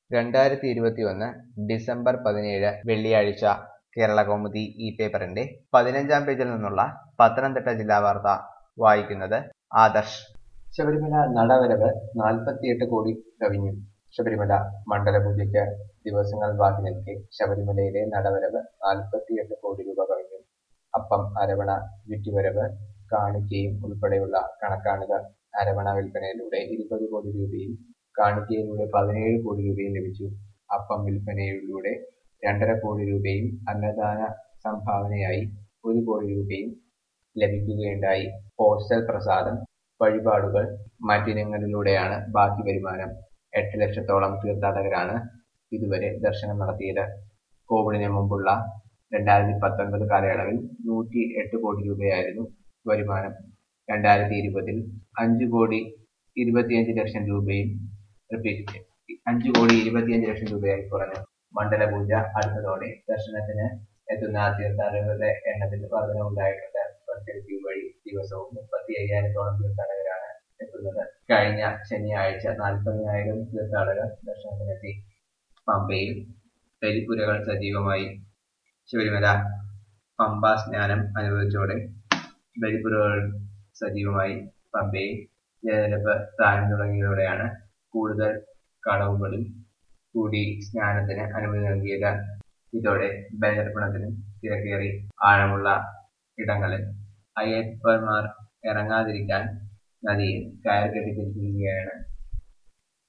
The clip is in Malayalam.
രണ്ടായിരത്തി ഇരുപത്തിയൊന്ന് ഡിസംബർ പതിനേഴ് വെള്ളിയാഴ്ച കേരളകൗമുദി ഈ പേപ്പറിന്റെ പതിനഞ്ചാം പേജിൽ നിന്നുള്ള പത്തനംതിട്ട ജില്ലാ വാർത്ത വായിക്കുന്നത് ആദർശ് ശബരിമല നടവരവ് നാൽപ്പത്തിയെട്ട് കോടി കവിഞ്ഞു ശബരിമല മണ്ഡലപൂജയ്ക്ക് ദിവസങ്ങൾ ബാക്കി നിൽക്കെ ശബരിമലയിലെ നടവരവ് നാൽപ്പത്തിയെട്ട് കോടി രൂപ കവിഞ്ഞു അപ്പം അരവണ വിറ്റുവരവ് കാണിക്കയും ഉൾപ്പെടെയുള്ള കണക്കാണിത് അരവണ വിൽപ്പനയിലൂടെ ഇരുപത് കോടി രൂപയും കാണിക്കയിലൂടെ പതിനേഴ് കോടി രൂപയും ലഭിച്ചു അപ്പം വിൽപ്പനയിലൂടെ രണ്ടര കോടി രൂപയും അന്നദാന സംഭാവനയായി ഒരു കോടി രൂപയും ലഭിക്കുകയുണ്ടായി പോസ്റ്റൽ പ്രസാദം വഴിപാടുകൾ മറ്റിനങ്ങളിലൂടെയാണ് ബാക്കി വരുമാനം എട്ട് ലക്ഷത്തോളം തീർത്ഥാടകരാണ് ഇതുവരെ ദർശനം നടത്തിയത് കോവിഡിന് മുമ്പുള്ള രണ്ടായിരത്തി പത്തൊൻപത് കാലയളവിൽ നൂറ്റി എട്ട് കോടി രൂപയായിരുന്നു വരുമാനം രണ്ടായിരത്തി ഇരുപതിൽ അഞ്ച് കോടി ഇരുപത്തിയഞ്ച് ലക്ഷം രൂപയും റിപ്പീറ്റ് അഞ്ച് കോടി ഇരുപത്തിയഞ്ച് ലക്ഷം രൂപയായി കുറഞ്ഞു മണ്ഡലപൂജ അടുത്തതോടെ ദർശനത്തിന് എത്തുന്ന തീർത്ഥാടകരുടെ എണ്ണത്തിൽ വർധനവുണ്ടായിട്ടുണ്ട് വെർച്വൽ ക്യൂ വഴി ദിവസവും മുപ്പത്തി അയ്യായിരത്തോളം തീർത്ഥാടകരാണ് എത്തുന്നത് കഴിഞ്ഞ ശനിയാഴ്ച നാൽപ്പതിനായിരം തീർത്ഥാടകർ ദർശനത്തിനെത്തി പമ്പയിൽ ബലിപുരകൾ സജീവമായി ശബരിമല പമ്പ സ്നാനം അനുവദിച്ചോടെ ബലിപുരകൾ സജീവമായി പമ്പയിൽ ജലനിരപ്പ് താഴ്ന്നു തുടങ്ങിയതോടെയാണ് കൂടുതൽ കടവുകളിൽ കൂടി സ്നാനത്തിന് അനുമതി നൽകിയത് ഇതോടെ ബലിതർപ്പണത്തിനും തിരക്കേറി ആഴമുള്ള ഇടങ്ങളിൽ അയ്യപ്പന്മാർ ഇറങ്ങാതിരിക്കാൻ നദിയിൽ കയർ കെട്ടിത്തിരിക്കുകയാണ്